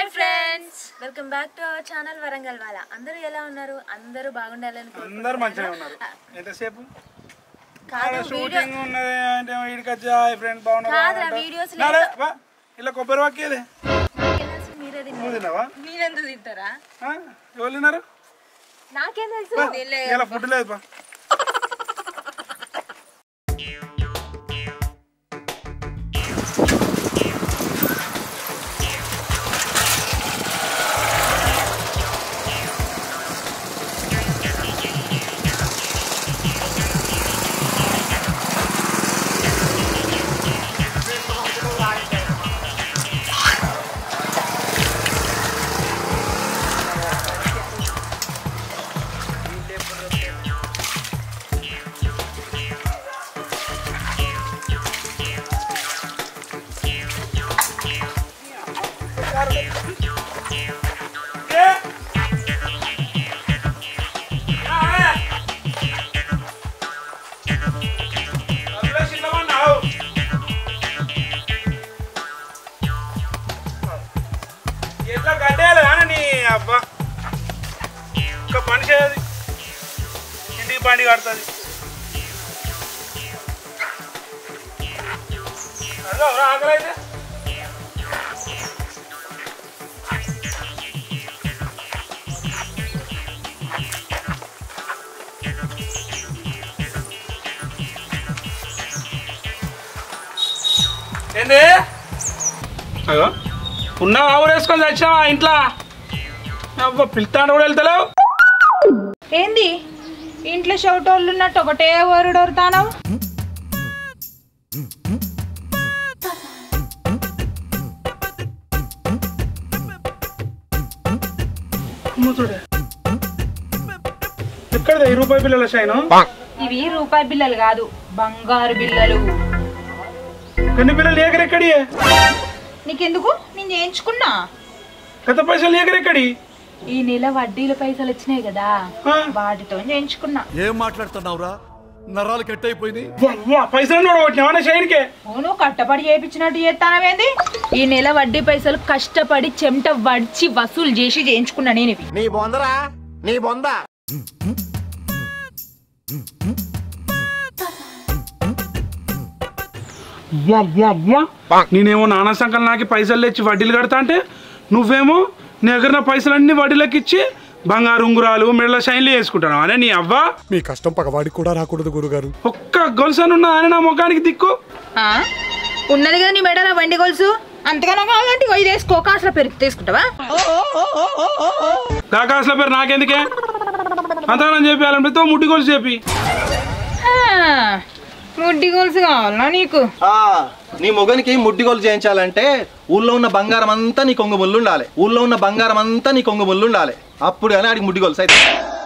Hi friends welcome back to our channel Warangal వాళ్ళ అందరూ ఎలా ఉన్నారు అందరూ బాగుండాలని అందరు మంచిగా ఉన్నారు ఎంతసేపు కాదు వీడియో షూటింగ్ ఉన్నది అంటే వీడికి వచ్చి హాయ్ ఫ్రెండ్ బాగున్నారు కాదురా, videos లో నారే, వా, ఇలా కొబ్బరి వాక్యేదే నాకెలా మీరే నువ్వు తిన్నారు తిన్నావా మీరెందుకు తింటారా ఆ? ఎవరు తిన్నారు నాకేం తెలుసు వా, ఇలా ఫుడ్ లేదు బా ఏ? ఆ, ఏ? అందులో చిన్నవన్నావు. ఎట్లా కట్టేయాలి కానీ నీ అబ్బా ఒక పని చేయదు ఇంటికి బండి కడుతుంది అదో ఆకలి అయితే ఏంది అగో ఉన్న ఆవులు వేసుకొని తెచ్చావా ఇంట్లో అబ్బా పిలుతాడు కూడా వెళ్తలేవు ఏంది ఇంట్లో షౌటోళ్ళు ఉన్నట్టు ఒకటే వరుడు వరుతానవు అమ్ముతుడే ఎక్కడదా ఈ రూపాయి పిల్లల షైను ఇవి రూపాయి బిల్లలు కాదు బంగారు బిల్లలు కొన్ని పిల్లలు ఏకరెక్కడి నీకెందుకు నేను చేయించుకున్నా గత పైసలు ఏకరెక్కడి ఈ నెల వడ్డీల పైసలు వచ్చినాయి కదా ఆ? వాటితో చేయించుకున్నా ఏం మాట్లాడుతున్నావురా నరాలు కట్ అయిపోయింది వవ్వా, పైసలు నోడగొట్టినా షైన్కే అవును కట్టపడి చేయించినట్టు చేస్తానవేంది ఈ నెల వడ్డీ పైసలు కష్టపడి చెమట వడిచి వసూలు చేసి చేయించుకున్నా నేను ఇవి నీ బొందరా నీ బొంద నేనేమో నానా సంకల్ నాకి పైసలు తెచ్చి వడ్డీలు కడతా అంటే నువ్వేమో నీ దగ్గర నా పైసలన్నీ వడ్డీలకు ఇచ్చి బంగారు ఉంగురాలు మెడల షైన్లు వేసుకుంటాను అనే నీ అవ్వ మీ కష్టం పగవాడికి కూడా రాకూడదు గురుగారు ఒక్క గొలుసను ఉన్న ఆయన నా ముఖానికి దిక్కు ఆ? ఉన్నది కదా నీ మెడల బండి గొలుసు అంతగానో కావాలంటే ఇగో ఇది వేసుకో కాసులో పెరుగు తీసుకుంటావా కాకాసుల పేరు నాకెందుకే అంతగానం చెప్పి ముడ్డి గొలుసు చెప్పి ఆ, ముడ్డి గొలుసు కావాలా నీకు ఆ, నీ మొగనికి ముడ్డిగోలు చేయించాలంటే ఊళ్ళో ఉన్న బంగారం అంతా నీ కొంగు ముళ్ళు ఉండాలి ఊళ్ళో ఉన్న బంగారం అంతా నీ కొంగు ముళ్ళు ఉండాలి అప్పుడు కానీ ఆడికి ముడ్డిగోల్స్ అయితే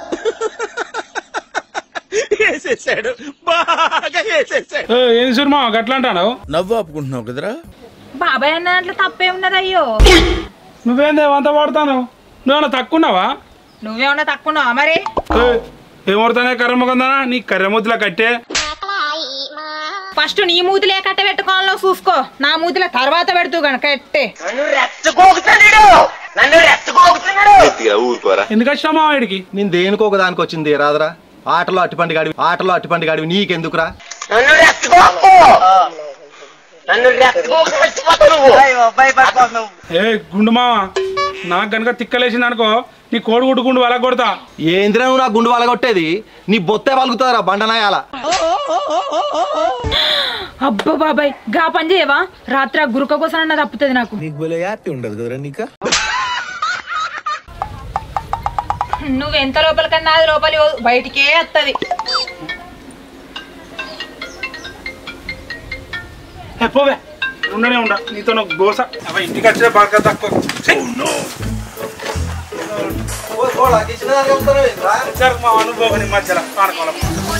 ఏ, ఏం సుర్మా గట్లా అంటావు నవ్వు ఆపుకుంటున్నావు కదరా బాబాయ్ అన్న దాంట్లో తప్పే ఉన్నది అయ్యో నువ్వేందే అంత వాడతాను నువ్వేమన్నా తక్కున్నావా నువ్వేమన్నా తక్కువ మరి ఏమవుతానే కర్ర ముఖందానా నీ కర్ర ముద్దులా కట్టే ఫస్ట్ నీ మూతిలే కట్ట పెట్టుకోవాలో చూసుకో నా మూతిల తర్వాత పెడుతూ కనుక కట్టే ఎందుకు వచ్చినామా వాడికి నేను దేనికో ఒక దానికి వచ్చింది రాదరా ఆటలో అట్టిపండి గాడివి ఆటలో అట్టిపండి గాడివి నీకెందుకురా ఏ గుండు మామ నాకు కనుక తిక్కలేసింది అనుకో నీ కోడి గుడ్డుకుండు వాళ్ళ కొడతా ఏందిరా నువ్వు నా గుండు వాళ్ళగొట్టేది నీ బొత్తే పలుకుతారా బండనాయాల అబ్బా బాబాయ్ గా పని చేయవా రాత్రి ఆ గురుక కోసం అన్న తప్పుతుంది నాకు నీకు భలే హ్యాపీ ఉండదు కదరా నీకా నువ్వు ఎంత లోపల కన్నా అది లోపలి పోదు, బయటికే వస్తుంది ఏ, పోవే ఉండనే ఉండ నీతో నాకు గోస అవ ఇంటికి వచ్చే బాగా తక్కువ ఛీ! వచ్చారు మా అనుభవం నీ మధ్యలో ఆడుకోవాలి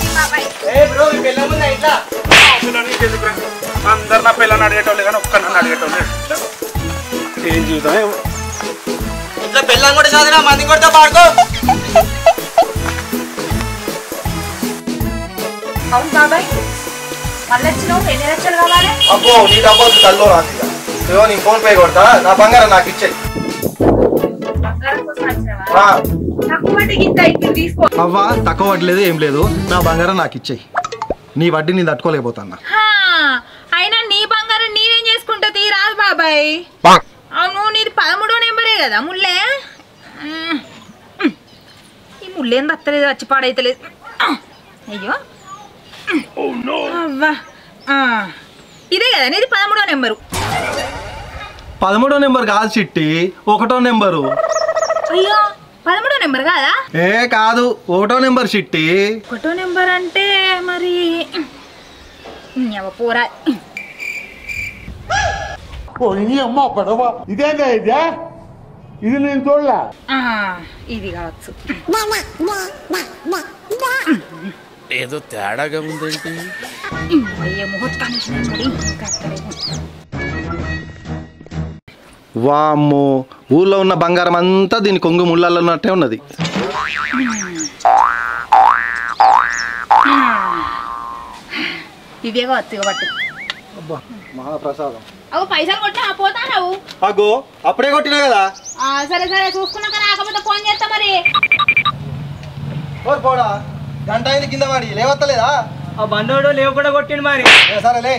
అందరు నా పిల్లని అడిగేటోళ్ళు కానీ ఒక్క నన్ను అడిగేటోళ్ళు ఏం జీవితం ఏమో. ఇట్లా పెళ్ళని కూడా చదివినా మంది కొడితే పాడుకో అవును బాబాయ్ మళ్ళీ వచ్చినావు ఎన్ని లక్షలు కావాలి అబ్బో నీ డబ్బు తల్లో రాసిగా నీ ఫోన్ పే కొడతా నా బంగారం నాకు ఇచ్చేయి ఆ, తక్కువ వడ్డీకి ఇంత ఇప్పుడు తీసుకో అవ్వ తక్కువ వడ్లేదు ఏం లేదు నా బంగారం నాకు ఇచ్చేయి నీ వడ్డీ నేను తట్టుకోలేకపోతాన్నా హా, అయినా నీ బంగారం నేనేం చేసుకుంటా తీరాదు బాబాయ్ అవును నీది పదమూడో నెంబరే కదా ముల్లే మ్మ్. ఈ ముల్లేం దత్తలేదు వచ్చి పాడైతలేదు అయ్యో అవ్వా ఆ, ఇదే కదా నీది పదమూడో నెంబరు పదమూడో నెంబర్ కాదు చిట్టి ఒకటో నెంబరు అయ్యో పదమూడో నెంబర్ కాదా ఏ కాదు ఒకటో నెంబర్ చిట్టి ఒకటో నెంబర్ అంటే మరి ఎవ పోరా అమ్మ పడవ ఇదేగా ఇదే ఇది నేను చూడలే ఆ, ఇది కావచ్చు ఏదో తేడాగా ఉందేంటి అయ్యే ముహూర్తాన్ని మరి ఇంకా అక్కడే. వామ్మో ఊళ్ళో ఉన్న బంగారం అంతా దీని కొంగు ముళ్ళల్లో ఉన్నట్టే ఉన్నది ఇవే కావచ్చు ఇక పట్టు మహాప్రసాదం అవు పైసలు కొట్టినా పోతా నువ్వు అగో అప్పుడే కొట్టినా కదా ఆ, సరే సరే చూసుకున్నాక రాకపోతే ఫోన్ చేస్తా మరి ఓర్ పోడా గంట అయింది కింద వాడి లేవత్తలేదా ఆ బండోడు లేవు కూడా కొట్టిండు మరి ఏ సరేలే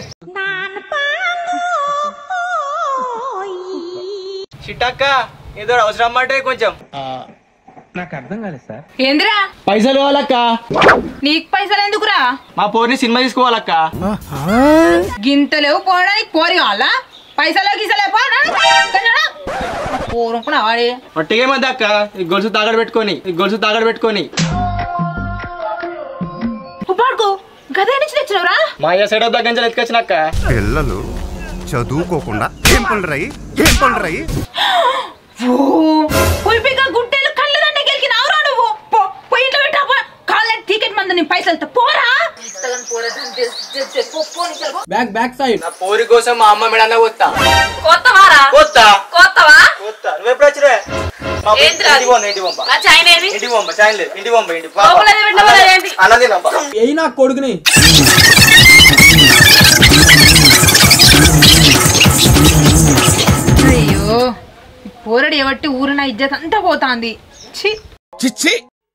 చిట్టక్క ఏదో అవసరం అంటే కొంచెం ఏందిరా పైసలు కావాలక్క నీకు పైసలు ఎందుకురా మా పోరిని సినిమా తీసుకోవాలక్క గింతలేవు పోవడానికి పోరి కావాలా పైసలు గీసలే పోరుకున్నా వాడి ఒట్టిగే మధ్య అక్క ఈ గొలుసు తాగడ పెట్టుకొని ఈ గొలుసు తాగడ పెట్టుకొని పాడుకో గదే నుంచి తెచ్చినవరా మా అయ్య సైడ్ దగ్గర నుంచి ఎత్తుకొచ్చినక్క పిల్లలు చదువుకోకుండా ఏం పనులరాయి ఏం పనులరాయి పులిపిగా గుడ్డెలు కళ్ళు దండ గెలికి నావురా నువ్వు పో పోయి ఇంట్లో పెట్టా కాలేజ్ టికెట్ మంది నేను పైసలతో పోరా బ్యాక్ బ్యాక్ సైడ్ నా పోరి కోసం మా అమ్మ మేడన్నా కొత్తా కొత్తవారా కొత్తా కొత్తవా కొత్తా నువ్వు ఎప్పుడు వచ్చిరే మా పోయి- ఏంటిరా అది? ఇంటికి పోండి, ఇంటికి పంప ఆ చైన్ ఏది ఇంటికి పంప చాయ్ లేదు ఇంటికి పంప ఇంటికి లోపలది పెట్టమా ఏంటి? అన్నది నంప ఏ నా కొడుకుని అయ్యో ఈ పోరడు ఎవట్టి ఊరు నా ఇజ్జత్ అంతా పోతాంది ఛీ చిచ్చి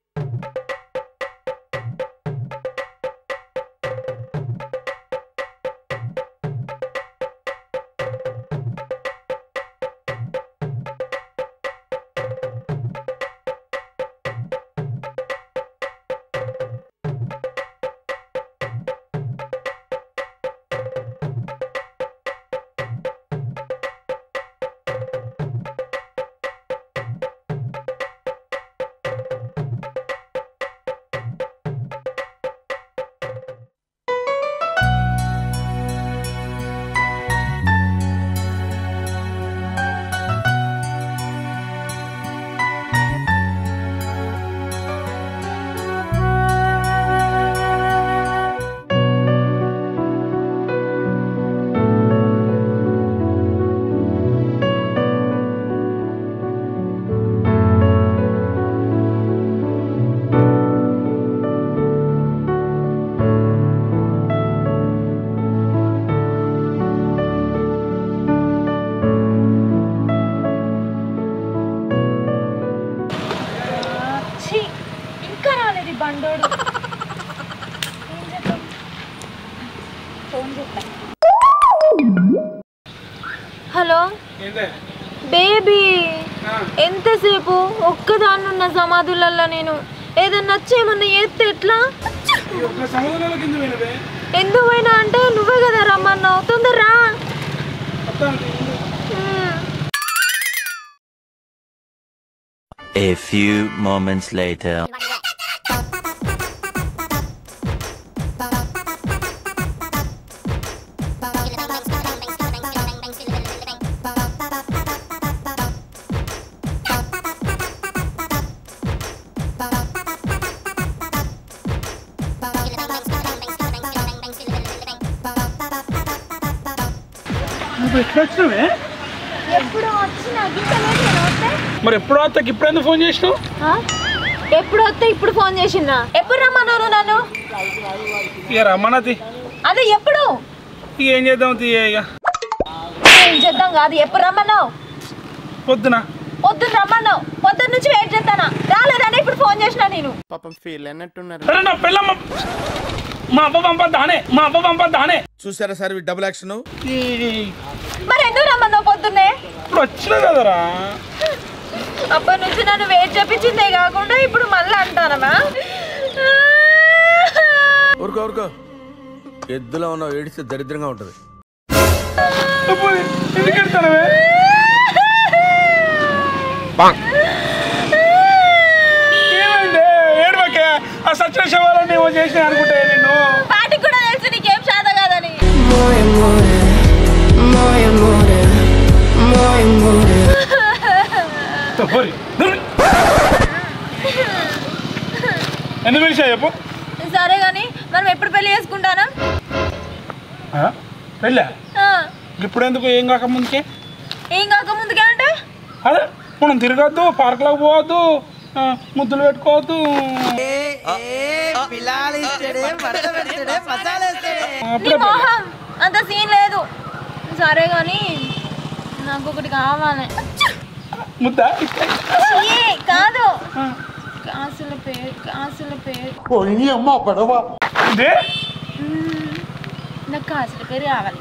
ఛీ, ఇంకా రాలేదు ఈ బండోడు ఏం చేద్దాం? ఫోన్ చేద్దాం. హలో బేబీ ఎంతసేపు ఒక్కదాన్ని ఉన్న సమాధులలో నేను ఏదన్నా వచ్చేమన్నా ఎత్తే ఎట్లా ఒక్క సమాధానాల కింద పోయినవే ఎందుకు పోయినా అంటే నువ్వే కదా రమ్మన్నావు తొందరరా A few moments later. నువ్వు ఎట్లా వచ్చినావే ఎప్పుడు వచ్చినా గింత లేట్ నేను వస్తే మరి ఎప్పుడు వస్తాకి ఇప్పుడు ఎందుకు ఫోన్ చేసినావు ఆ? ఎప్పుడు వస్తే ఇప్పుడు ఫోన్ చేసినా ఎప్పుడు రమ్మన్నారు నన్ను ఇక రమ్మన్నది అదే ఎప్పుడు ఇక ఏం చేద్దాం తీయ ఇక ఏం చేద్దాం కాదు ఎప్పుడు రమ్మన్నావు పొద్దున పొద్దున్న రమ్మన్నావు పొద్దున్న నుంచి వెయిట్ చేస్తానా రాలేదని ఇప్పుడు ఫోన్ చేసిన నేను పాపం ఫీల్ అయినట్టున్నారు అరే నా పిల్లమ్మ మా అబ్బ పంపద్దానే మా అబ్బ పంపద్దానే చూసారా సార్ ఈ డబుల్ యాక్షన్ మరి ఎందుకు రమ్మన్నావు పొద్దున్నే ఇప్పుడు వచ్చినా కదరా అప్పటి నుంచి నన్ను వెయిట్ చేపించిందే కాకుండా ఇప్పుడు మళ్ళీ అంటానమా ఊరుకో ఊరుకో ఎద్దులో ఉన్న ఏడిస్తే దరిద్రంగా ఉంటుంది ఎందుకు ఎడతానవే ఏమైంది ఏడవకే ఆ సచిన శవాలన్నీ ఏమో చేసిన అనుకుంటే నిన్ను పాటికి కూడా తెలుసు నీకేం శాత కాదని పోరి, దూరి. ఎందుకు పిలిచా చెప్పు సరే గాని మనం ఎప్పుడు పెళ్లి చేసుకుంటానా ఆ? వెళ్ళా ఆ, ఇప్పుడు ఎందుకు ఏం కాక ముందుకే ఏం కాక ముందుకే అంటే అదే మనం తిరగద్దు పార్క్లోకి పోవద్దు ఆ, ముద్దులు పెట్టుకోవద్దు నీ అప్పుడే మొహం అంత సీన్ లేదు సరే గాని నాకు ఒకటి కావాలి ముద్ద ఛీ, కాదు కాసుల పేరు కాసుల పేరు పోయి అమ్మ పడవ ఇదే నాకు కాసుల పేరు కావాలి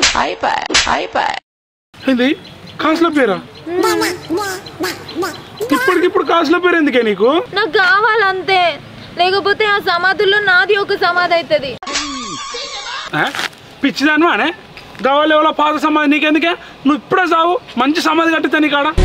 ఇది కాసుల పేరా ఇప్పటికిప్పుడు కాసుల పేరు ఎందుకే నీకు నాకు కావాలంతే లేకపోతే ఆ సమాధుల్లో నాది ఒక సమాధి అవుతుంది ఆ? పిచ్చిదాను అనే గవాళ్ళు ఎవరో పాత సమాధి నీకెందుకే నువ్వు ఇప్పుడే సావు మంచి సమాధి కట్టితే నీ కాడ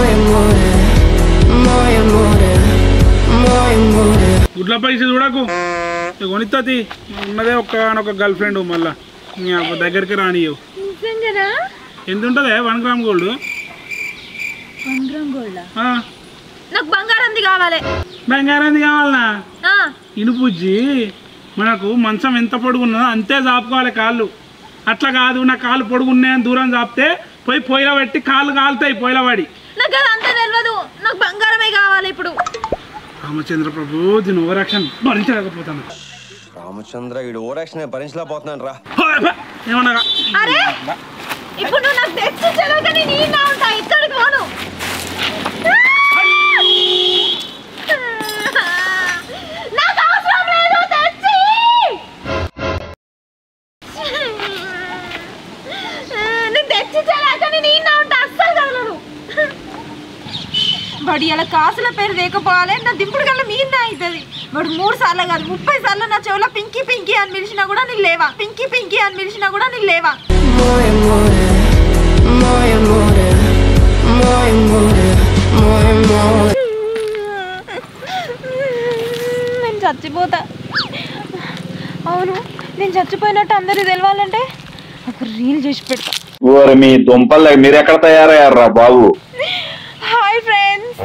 గుడ్ల పైసలు చూడకు ఇక కొనిత్తది ఉన్నదే ఒక్క ఒక గర్ల్ ఫ్రెండ్ మళ్ళా నీ అబ్బ దగ్గరికి రానియవు నిజంగానా ఎంత ఉంటుంది one gram gold one gram గోల్డా ఆ, నాకు బంగారంది కావాలి బంగారం కావాలనా ఆ, ఇనుపుజ్జి మనకు మంచం ఎంత పొడుగున్నదో అంతే చాపుకోవాలి కాళ్ళు అట్లా కాదు నా కాళ్ళు పొడుగున్నాయని దూరం చాపితే పోయి పొయ్యిలో పెట్టి కాళ్ళు కాలుతాయి పొయ్యిలో పడి నాకు అది అంత తెలియదు నాకు బంగారమే కావాలి ఇప్పుడు రామచంద్ర ప్రభు దీని ఓవరాక్షన్ భరించలేకపోతాను రామచంద్ర వీడు ఓరాక్షన్ భరించలేకపోతున్నాను రా ఏమనగా అరే ఇప్పుడు నువ్వు నాకు తెచ్చి చెలకని నీ నా ఉంటా ఇక్కడికి పోను నాకు అవసరం లేదు తెచ్చి నేను తెచ్చి చెలకని నీ నా ఉంటా అస్సలు కదలను వాడు ఇలా కాసుల పేరు లేకపోవాలి నా దింపుడు కల్లా మీద అవుతుంది వాడు మూడు సార్లు కాదు ముప్పై సార్లు నా చెవులో పింకీ పింకీ అని పిలిచినా కూడా నేను లేవా పింకీ పింకీ అని పిలిచినా కూడా నేను లేవా నేను చచ్చిపోతా అవును నేను చచ్చిపోయినట్టు అందరూ తెలవాలంటే ఒక రీల్ చేసి పెడతా ఓరి మీ దుంపలు మీరు ఎక్కడ తయారయ్యారా బాబు హాయ్ ఫ్రెండ్స్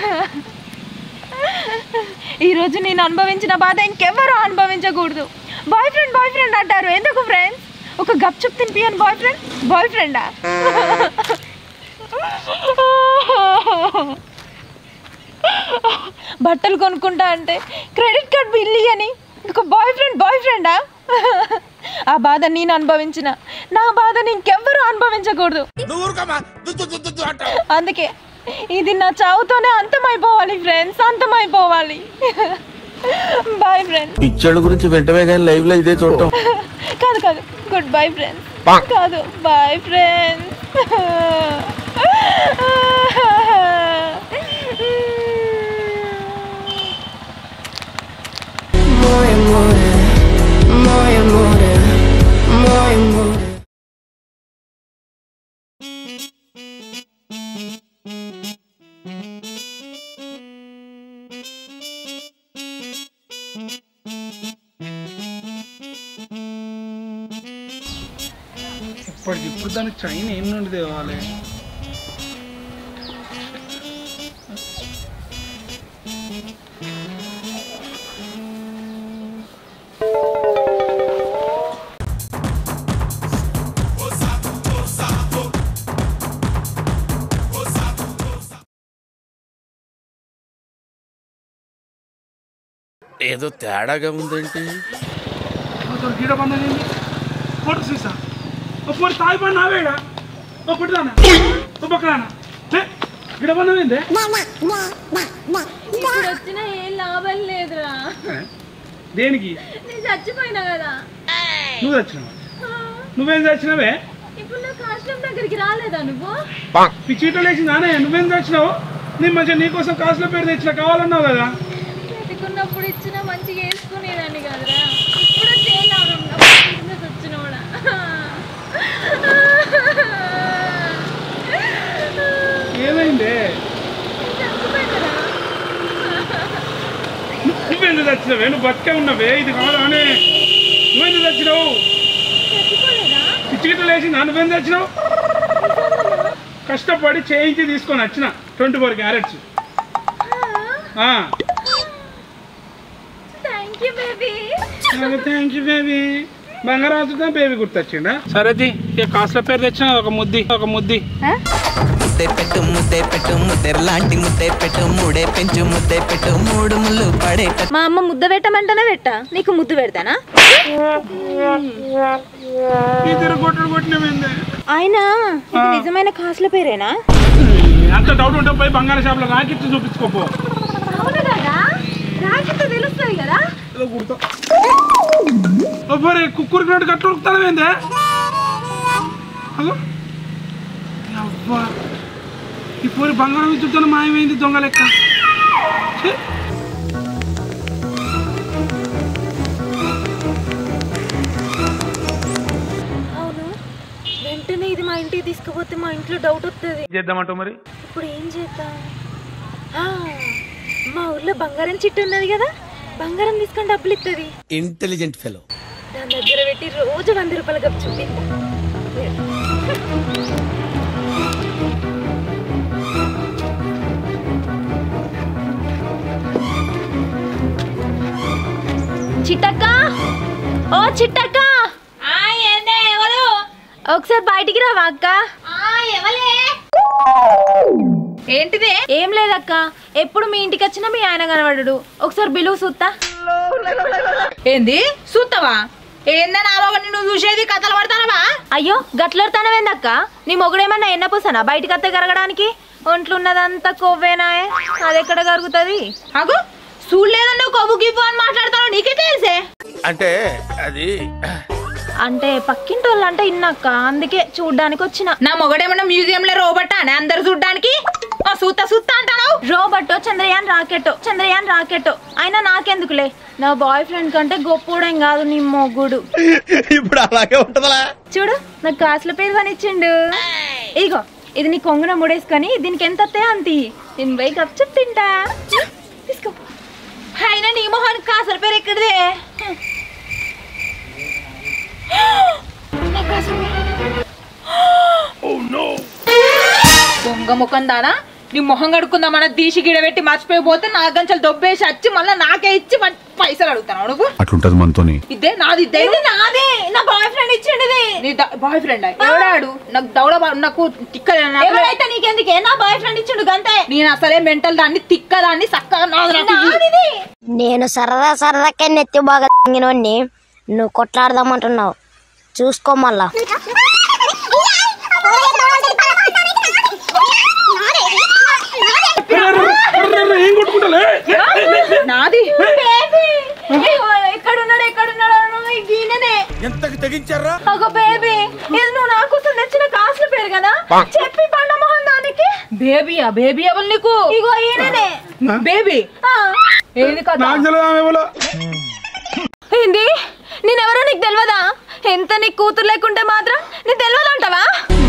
ఈరోజు నేను అనుభవించిన బాధ ఇంకెవరూ అనుభవించకూడదు బాయ్ ఫ్రెండ్ బాయ్ ఫ్రెండ్ అంటారు ఎందుకు ఫ్రెండ్స్ ఒక గప్చుప్ తినిపియను బాయ్ ఫ్రెండ్ బాయ్ ఫ్రెండా బట్టలు కొనుక్కుంటా అంటే క్రెడిట్ కార్డ్ బిల్ అని ఒక బాయ్ ఫ్రెండ్ బాయ్ ఫ్రెండా ఆ బాధ నేను అనుభవించిన నా బాధని ఇంకెవ్వరూ అనుభవించకూడదు అందుకే ఇది నా చావుతోనే అంతమైపోవాలి ఫ్రెండ్స్ అంతమైపోవాలి బాయ్ ఫ్రెండ్స్ పిచ్చోళ్ళ గురించి వెంటనే కానీ లైవ్ లో ఇదే చూడటం కాదు కాదు గుడ్ బై ఫ్రెండ్స్ కాదు బాయ్ ఫ్రెండ్స్ ఇప్పటికి ఇప్పుడు దానికి చైన్ ఏం నుండి తేవాలి ఏదో తేడాగా ఉందేంటి గీడ బంధం ఏంది ఫోటో సీసా ఓ పొడి తాయి పడి నావేడా ఓ పొడి దానా ఓ పక్కన లే ఇక్కడ పన్నవేందే ఇప్పుడు వచ్చిన ఏం లాభం లేదురా దేనికి నేను చచ్చిపోయినా కదా నువ్వు చచ్చినావా నువ్వేం చచ్చినావే ఇప్పుడు నాకు ఆశ్రమం దగ్గరికి రాలేదా నువ్వు పిచ్చిట లేచి నానే నువ్వేం చచ్చినావు నేను మంచిగా నీకోసం కాసుల పేరు తెచ్చిన కావాలన్నావు కదా బ్రతికున్నప్పుడు ఇచ్చిన మంచిగా వేసుకునేదాన్ని కదరా ఇప్పుడు వచ్చి ఏం లాభం బిజినెస్ వచ్చిన కూడా ఏమైందే నువ్వెందుకు చచ్చినావే నువ్వు బతికే ఉన్నవే ఇది కాదా అనే నువ్వెందుకు చచ్చినావు పిచ్చిగిట్ట లేచి నువ్వేం చచ్చినావు కష్టపడి చేయించి తీసుకొని వచ్చిన twenty four carats thank you baby thank you baby బంగారాజుగా బేబీ గుర్తొచ్చిండా సరే జీ ఇక కాసుల పేరు తెచ్చిన ఒక ముద్ది ఒక ముద్ది ముద్దే పెట్టు ముద్దే పెట్టు ముద్దెర్లాంటి ముద్దే పెట్టు మూడే పెంచు ముద్దే పెట్టు మూడు ముళ్ళు పడేట మా అమ్మ ముద్ద పెట్టమంటేనే పెట్టా నీకు ముద్దు పెడతానా ఇద్దరు కొట్టుడు కొట్టినవేందే ఆయన ఇది నిజమైన కాసుల పేరేనా అంత డౌట్ ఉంటే పోయి బంగాళ షాప్లో రాకిచ్చి చూపించుకోపో అవును కదా రాకితో తెలుస్తుంది కదా ఏదో గుర్తు ఒబ్బరే కుక్కురు క్రెడిట్ కట్టు ఉరుకుతావేందే అగో అవ్వా ఈ పూరి బంగారం ఇచ్చుతాను మాయమైంది దొంగ లెక్క ఛీ. అవును వెంటనే ఇది మా ఇంటికి తీసుకుపోతే మా ఇంట్లో డౌట్ వస్తుంది చేద్దామంటావు మరి ఇప్పుడు ఏం చేద్దాం ఆ, మా ఊర్లో బంగారం చిట్టు ఉన్నది కదా బంగారం తీసుకొని డబ్బులు ఇస్తుంది ఇంటెలిజెంట్ ఫెలో దాని దగ్గర పెట్టి రోజు వంద రూపాయలు గప్పు చూపిద్దాం చిట్టక్క ఓ చిట్టక్క ఒకసారి బయటికి రావా అక్క ఏంటిదే ఏం లేదక్క ఎప్పుడు మీ ఇంటికి వచ్చినా మీ ఆయన కనబడడు ఒకసారి బిలువు సూత్తా ఏంది చూస్తావా ఏందని ఆలోగా నువ్వు చూసేది కథలు పడతానవా అయ్యో గట్లడతానవేందక్క నీ మొగుడేమన్నా ఎన్న పూసనా బయటికి అత్తే కరగడానికి ఒంట్లో ఉన్నదంతా కొవ్వేనాయే అది ఎక్కడ కరుగుతుంది అగు చూడలేదని నువ్వు కొవ్వు గివ్వు అని మాట్లాడతావు నీకే తెలిసే అంటే అది అంటే పక్కింటి వాళ్ళు అంటే ఇన్నక్క అందుకే చూడ్డానికి వచ్చిన నా మొగడేమన్నా మ్యూజియం లో రోబట్టా అని అందరు చూడ్డానికి ఆ సూత సూత అంటావు రోబోటో చంద్రయాన్ రాకెటో చంద్రయాన్ రాకెటో అయినా నాకెందుకులే నా బాయ్ ఫ్రెండ్ కంటే గొప్పోడేం కాదు నీ మొగుడు ఇప్పుడు అలాగే ఉంటదా చూడు నాకు కాసుల పేరు కొనిచ్చిండు ఇగో ఇది నీ కొంగున ముడేసుకొని దీనికి ఎంత వస్తాయో అంత ఇయ్యి. నేను పోయి గప్చుప్ తింటా తీసుకో అయినా నీ మొహానికి కాసల పేరు ఎక్కడిదే దొంగ ముఖం దానా నీ మొహం కడుక్కుందామన్న దీసి గిడబెట్టి మర్చిపోయిపోతే నా గంచలు దొబ్బేసి వచ్చి మళ్ళీ నాకే ఇచ్చి మన పైసలు అడుగుతాను నువ్వు అట్లుంటది మనతోని ఇదే నాది ఇదే ఇది నాదే నా బాయ్ ఫ్రెండ్ ఇచ్చిండు ఇది నీ బాయ్ ఫ్రెండ్ ఎవడాడు నాకు దౌడ నాకు తిక్క ఎవరైతే నీకెందుకే నా బాయ్ ఫ్రెండ్ ఇచ్చిండు గంతే నేను అసలే మెంటల్ దాన్ని తిక్క దాన్ని చక్కగా నాది నాకు ఇయ్యి. నాదిది. నేను సరదా సరదాకే నెత్తి బాగా తింగినోడిని నువ్వు కొట్లాడదామంటున్నావు చూసుకో మళ్ళా ఏం కొట్టుకుంటలే నాది బేబీ ఎక్కడున్నాడు ఎక్కడున్నాడు ఈ గీననే ఎంతకు తెగించారా ఒక బేబీ ఇది నువ్వు నా కోసం తెచ్చిన కాసుల పేరు కదా చెప్పి పండ మొహం దానికి బేబీయా బేబీ ఎవరు నీకు ఇగో ఈయననే బేబీ ఆ. ఏంది కదా నాకు తెలియదు ఆమె ఎవరో. ఏంది నేనెవరో నీకు తెలియదా ఎంత నీకు కూతురు లేకుంటే మాత్రం నీకు తెలియదంటావా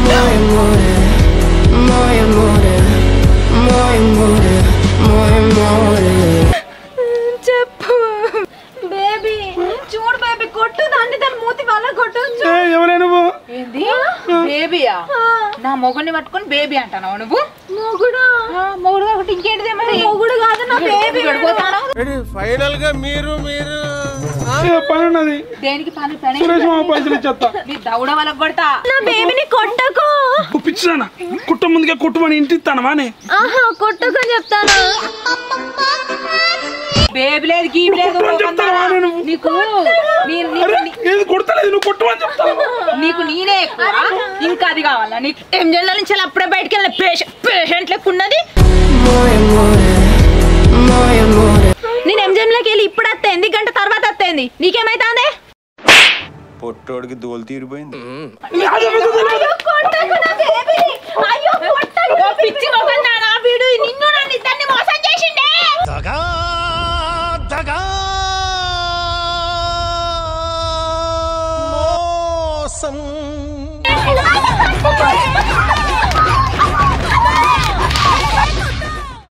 చెప్పు బేబీ చూడు బేబీ కొట్టు దాన్ని దాని మూతి వల్ల కొట్టు ఏ, ఎవరే నువ్వు ఏంది బేబీయా నా మొగుడిని పట్టుకొని బేబీ అంటాను నువ్వు మొగుడా మొగుడు కాబట్టి ఇంకేంటిదే మరి మొగుడు కాదు నా బేబీ గడిపోతాను ఫైనల్ గా మీరు మీరు ఏ, పని ఉన్నది దేనికి పని పని సురేష్ మామ పైసలు ఇచ్చేస్తా నీ దౌడ వాళ్ళకి కొడతా నా బేబీని కొట్టకు పిచ్చిదానా కుట్ట ముందుగా కుట్టుమని ఇంటి ఇస్తానవా అని ఆహా కొట్టకు చెప్తాను బేబీ లేదు గీబీ లేదు కొట్టమని చెప్తావా నేను? నీకు నీ- నీకు అరే, నీ- ఏది కొడతలేదు నువ్వు కొట్టమని చెప్తావా నీకు నేనే ఎక్కువ ఇంకా అది కావాలా నీకు ఏం జల్ల నుంచి అప్పుడే బయటికి వెళ్ళిన పేషెంట్ పేషెంట్ లెక్క ఉన్నది పొట్టోడికి దోలు తీరిపోయింది అయ్యో కొట్టకు నా బేబీని. అయ్యో కొట్టకు. పిచ్చి మొగన్నా